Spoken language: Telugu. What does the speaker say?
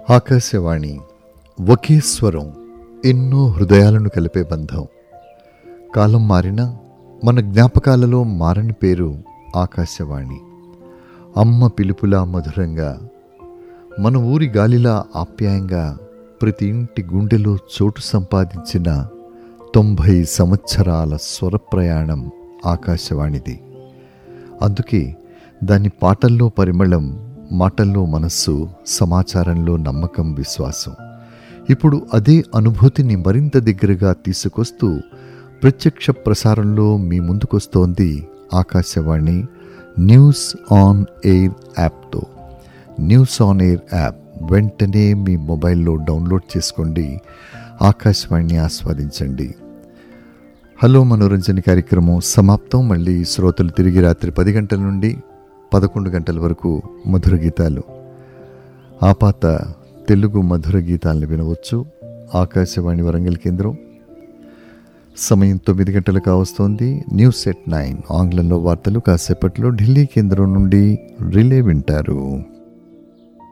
ఆకాశవాణి ఒకే స్వరం ఎన్నో హృదయాలను కలిపే బంధం కాలం మారినా మన జ్ఞాపకాలలో మారని పేరు ఆకాశవాణి అమ్మ పిలుపులా మధురంగా మన ఊరి గాలిలా ఆప్యాయంగా ప్రతి ఇంటి గుండెలో చోటు సంపాదించిన తొంభై సంవత్సరాల స్వర ప్రయాణం ఆకాశవాణిది అందుకే దాని పాటల్లో పరిమళం మాటల్లో మనస్సు సమాచారంలో నమ్మకం విశ్వాసం ఇప్పుడు అదే అనుభూతిని మరింత దగ్గరగా తీసుకొస్తూ ప్రత్యక్ష ప్రసారంలో మీ ముందుకొస్తోంది ఆకాశవాణి న్యూస్ ఆన్ ఎయిర్ యాప్తో న్యూస్ ఆన్ ఎయిర్ యాప్ వెంటనే మీ మొబైల్లో డౌన్లోడ్ చేసుకోండి ఆకాశవాణిని ఆస్వాదించండి హలో మనోరంజన కార్యక్రమం సమాప్తం మళ్ళీ శ్రోతలు తిరిగి రాత్రి పది గంటల నుండి పదకొండు గంటల వరకు మధుర గీతాలు ఆపాత తెలుగు మధుర గీతాలను వినవచ్చు ఆకాశవాణి వరంగల్ కేంద్రం సమయం తొమ్మిది గంటలకు కావస్తోంది న్యూస్ ఎట్ నైన్ ఆంగ్లంలో వార్తలు కాసేపట్లో ఢిల్లీ కేంద్రం నుండి రిలే వింటారు